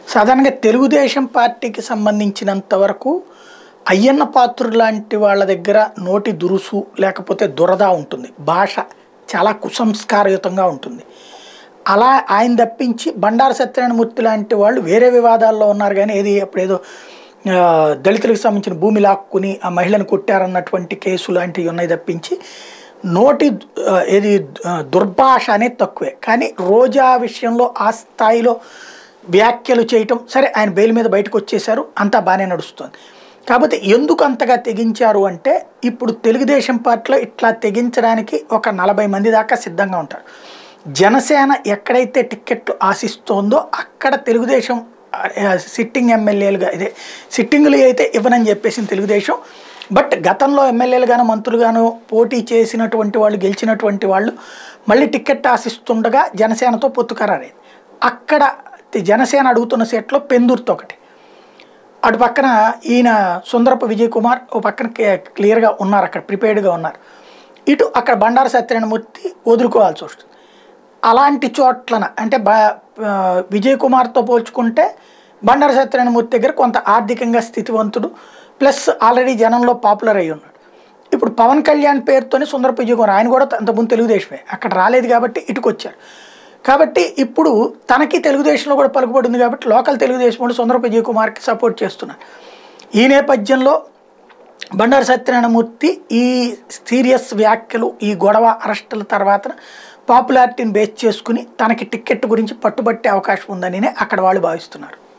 సాధారణంగా తెలుగుదేశం పార్టీకి సంబంధించినంత వరకు అయ్యన్న పాత్రుడు లాంటి వాళ్ళ దగ్గర నోటి దురుసు లేకపోతే దురద ఉంటుంది భాష చాలా కుసంస్కారయుతంగా ఉంటుంది అలా ఆయన తప్పించి బండారు సత్యనారాయణమూర్తి లాంటి వాళ్ళు వేరే వివాదాల్లో ఉన్నారు కానీ ఏది అప్పుడేదో ఆ, దళితులకు సంబంధించిన భూమి లాక్కుని ఆ మహిళను కొట్టారన్నటువంటి కేసు లాంటివి ఉన్నాయి తప్పించి నోటి ఆ, ఏది ఆ, దుర్భాష అనేది తక్కువే కానీ రోజా విషయంలో ఆ స్థాయిలో వ్యాఖ్యలు చేయటం సరే ఆయన బెయిల్ మీద బయటకు వచ్చేశారు అంతా బాగానే నడుస్తుంది కాకపోతే ఎందుకు అంతగా తెగించారు అంటే ఇప్పుడు తెలుగుదేశం పార్టీలో ఇట్లా తెగించడానికి ఒక నలభై మంది దాకా సిద్ధంగా ఉంటారు జనసేన ఎక్కడైతే టిక్కెట్లు ఆశిస్తోందో అక్కడ తెలుగుదేశం ఆ, సిట్టింగ్ ఎమ్మెల్యేలుగా ఇదే సిట్టింగులు అయితే ఇవ్వనని చెప్పేసింది తెలుగుదేశం బట్ గతంలో ఎమ్మెల్యేలుగాను మంత్రులుగాను పోటీ చేసినటువంటి వాళ్ళు గెలిచినటువంటి వాళ్ళు మళ్ళీ టిక్కెట్ ఆశిస్తుండగా జనసేనతో పొత్తు ఖరారైంది అక్కడ జనసేన అడుగుతున్న సీట్లో పెందుర్తి ఒకటి అటు పక్కన ఈయన సుందరపు విజయ్ కుమార్ ఓ పక్కన కే- క్లియర్గా ఉన్నారు అక్కడ ప్రిపేర్డ్గా ఉన్నారు ఇటు అక్కడ బండారు సత్యనారాయణమూర్తి వదులుకోవాల్సి వస్తుంది అలాంటి చోట్లన అంటే బ ఆ, విజయ్ కుమార్తో పోల్చుకుంటే బండారు సత్యనారాయణమూర్తి దగ్గర కొంత ఆర్థికంగా స్థితివంతుడు ప్లస్ ఆల్రెడీ జనంలో పాపులర్ అయి ఉన్నాడు ఇప్పుడు పవన్ కళ్యాణ్ పేరుతోనే సుందరపు విజయ్ కుమార్ ఆయన కూడా అంతకుముందు తెలుగుదేశమే అక్కడ రాలేదు కాబట్టి ఇటుకొచ్చారు కాబట్టి ఇప్పుడు తనకి తెలుగుదేశంలో కూడా పలుకుబడి ఉంది కాబట్టి లోకల్ తెలుగుదేశం వాళ్ళు సుందరపు విజయ్ కుమార్కి సపోర్ట్ చేస్తున్నారు ఈ నేపథ్యంలో బండారు సత్యనారాయణమూర్తి ఈ సీరియస్ వ్యాఖ్యలు ఈ గొడవ అరెస్టుల తర్వాత పాపులారిటీని బేస్ చేసుకుని తనకి టిక్కెట్ గురించి పట్టుబట్టే అవకాశం ఉందని అక్కడ వాళ్ళు భావిస్తున్నారు